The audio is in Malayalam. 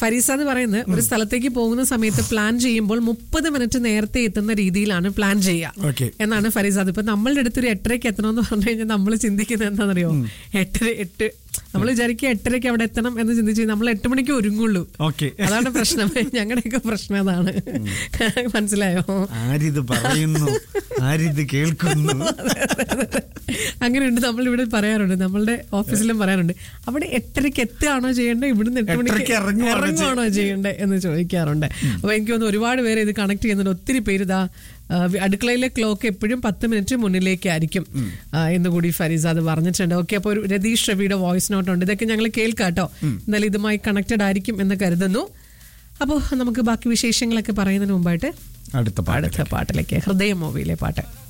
ഫരീസാദ് പറയുന്നത് ഒരു സ്ഥലത്തേക്ക് പോകുന്ന സമയത്ത് പ്ലാൻ ചെയ്യുമ്പോൾ മുപ്പത് മിനിറ്റ് നേരത്തെ എത്തുന്ന രീതിയിലാണ് പ്ലാൻ ചെയ്യുക ഓക്കെ എന്നാണ് ഫരീസാദ് ഇപ്പൊ നമ്മളുടെ അടുത്തൊരു എട്ടരയ്ക്ക് എത്തണമെന്ന് പറഞ്ഞു കഴിഞ്ഞാൽ നമ്മൾ ചിന്തിക്കുന്നത് എന്താണെന്നറിയോ എട്ടര എട്ട് നമ്മൾ വിചാരിക്കുക എട്ടരയ്ക്ക് അവിടെ എത്തണം എന്ന് ചിന്തിച്ച് നമ്മൾ എട്ട് മണിക്ക് ഒരുങ്ങുള്ളൂ ഓക്കെ അതാണ് പ്രശ്നം ഞങ്ങളുടെയൊക്കെ പ്രശ്നം അതാണ് മനസ്സിലായോ ആരിത് പറയുന്നു ആരിത് കേൾക്കുന്നു അങ്ങനെയുണ്ട് നമ്മൾ ഇവിടെ പറയാറുണ്ട് നമ്മളുടെ ഓഫീസിലും പറയാറുണ്ട് അവിടെ എട്ടരയ്ക്ക് എത്തുകയാണോ ചെയ്യേണ്ടത് ഇവിടുന്ന് എട്ട് മണിക്ക് എട്ടരയ്ക്ക് ഇറങ്ങുവാണോ ഇറങ്ങുവാണോ ചെയ്യേണ്ടത് എന്ന് ചോദിക്കാറുണ്ട് അപ്പൊ എനിക്ക് തോന്നുന്നു ഒരുപാട് പേര് ഇത് കണക്ട് ചെയ്യുന്നുണ്ട് ഒത്തിരി പേര് ഇതാ ആ, അടുക്കളയിലെ ക്ലോക്ക് എപ്പോഴും പത്ത് മിനിറ്റ് മുന്നിലേക്കായിരിക്കും ആ, എന്ന് കൂടി ഫരീസാദ് പറഞ്ഞിട്ടുണ്ട് ഓക്കെ അപ്പോൾ ഒരു രതീഷ് രവിയുടെ വോയിസ് നോട്ട് ഉണ്ട് ഇതൊക്കെ ഞങ്ങൾ കേൾക്കാം കേട്ടോ എന്നാലും ഇതുമായി കണക്റ്റഡ് ആയിരിക്കും എന്ന് കരുതുന്നു അപ്പോൾ നമുക്ക് ബാക്കി വിശേഷങ്ങളൊക്കെ പറയുന്നതിന് മുമ്പായിട്ട് അടുത്ത പാട്ട് അടുത്ത പാട്ടിലേക്ക് ഹൃദയ മൂവിയിലെ പാട്ട്